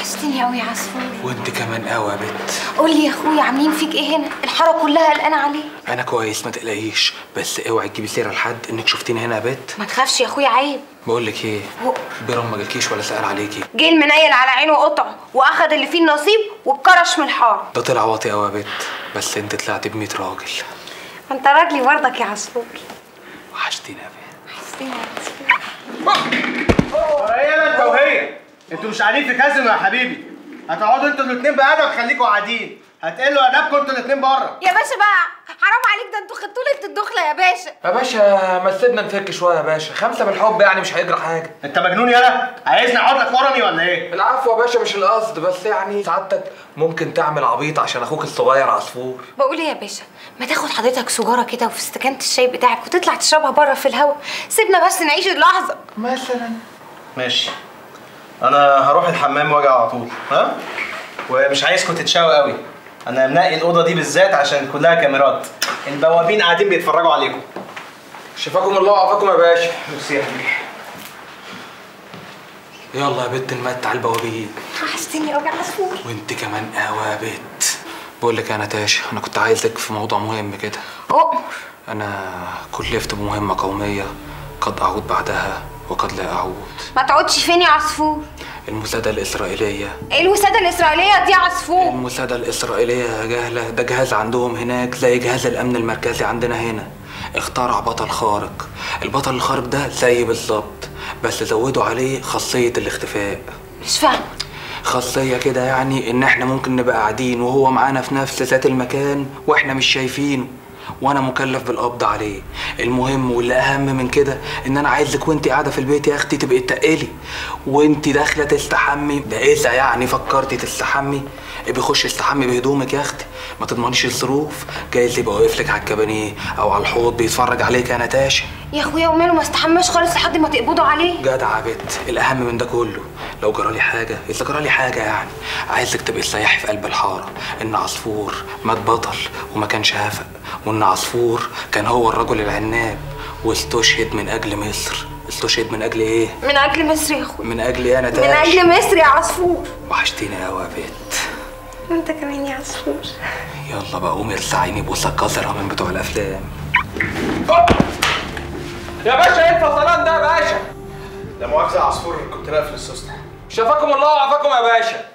وحشتني قوي يا عصفور وانت كمان قوي يا بت قول لي يا اخويا عاملين فيك ايه هنا الحاره كلها قلقانه عليك انا كويس ما تقلقيش بس اوعي تجيبي سيره لحد انك شفتيني هنا يا بت ما تخافش يا اخويا عيب بقول لك ايه هو- بيرم ما جالكيش ولا سال عليكي جه المنيل على عينه قطع واخد اللي فيه النصيب واتكرش من الحاره ده طلع واطي قوي يا بت بس انت طلعت ب 100 راجل انت راجلي برضك يا عصفور وحشتيني يا بت حسيني يا عصفور قريبة انت وهي انتوا مش قاعدين في كازينو يا حبيبي هتقعدوا انتوا الاثنين بأدب خليكوا قاعدين هتقلوا ادبكم انتوا الاثنين بره يا باشا بقى حرام عليك ده انتوا خدتوا لي الدخله يا باشا يا باشا ما تسيبنا نفك شويه يا باشا خمسه بالحب يعني مش هيجرى حاجه انت مجنون يالا عايزني اقعد لك ورمي ولا ايه العفو يا باشا مش القصد بس يعني سعادتك ممكن تعمل عبيط عشان اخوك الصغير عصفور بقول ايه يا باشا ما تاخد حضرتك سجاره كده وفي استكانه الشاي بتاعك وتطلع تشربها بره في الهوا سيبنا بس نعيش اللحظه مثلا ماشي انا هروح الحمام واجي على طول ها ومش عايزكم تتشاوا قوي انا منقي الاوضه دي بالذات عشان كلها كاميرات البوابين قاعدين بيتفرجوا عليكم شفاكم الله وعافاكم يا باشا ميرسي يا حبيبي يلا يا بت نمتع البوابين وحشتني قوي يا عصفور وانت كمان قوي يا بت بقول لك يا نتاشا انا كنت عايزك في موضوع مهم كده اؤمر انا كلفت بمهمه قوميه قد اعود بعدها وقد لا اعود ما تقعدش فين يا عصفور المساعده الاسرائيليه ايه الوساده الاسرائيليه دي يا عصفور المساعده الاسرائيليه يا جهله ده جهاز عندهم هناك زي جهاز الامن المركزي عندنا هنا اخترع بطل خارق البطل الخارق ده زي بالظبط بس زودوا عليه خاصيه الاختفاء مش فاهمه خاصية كده يعني إن إحنا ممكن نبقى قاعدين وهو معانا في نفس ذات المكان وإحنا مش شايفينه وأنا مكلف بالقبض عليه المهم واللي أهم من كده إن أنا عايزك وأنت قاعدة في البيت يا أختي تبقي تقلي وأنت داخلة تستحمي ده إذا يعني فكرتي تستحمي ابقي خشي استحمي بهدومك يا أختي ما تضمنيش الظروف جايز يبقى واقف لك على الكابانيه أو على الحوض بيتفرج عليك يا نتاشا يا اخويا وماله ما استحماش خالص لحد ما تقبضوا عليه جدع يا بت الاهم من ده كله لو جرالي حاجه اذا جرالي حاجه يعني عايزك تبقي تسيحي في قلب الحاره ان عصفور مات بطل وما كانش هفق وان عصفور كان هو الرجل العناب واستشهد من اجل مصر استشهد من اجل ايه من اجل مصر يا اخويا من اجل ايه يا من نتاش اجل مصر يا عصفور وحشتيني قوي يا بت انت كمان يا عصفور يلا بقى قومي ارسعيني بوسه قذره من بتوع الافلام يا باشا ايه الفصلان ده يا باشا لا مؤاخذه يا عصفور كنت بقفل السوسته شفاكم الله وعافاكم يا باشا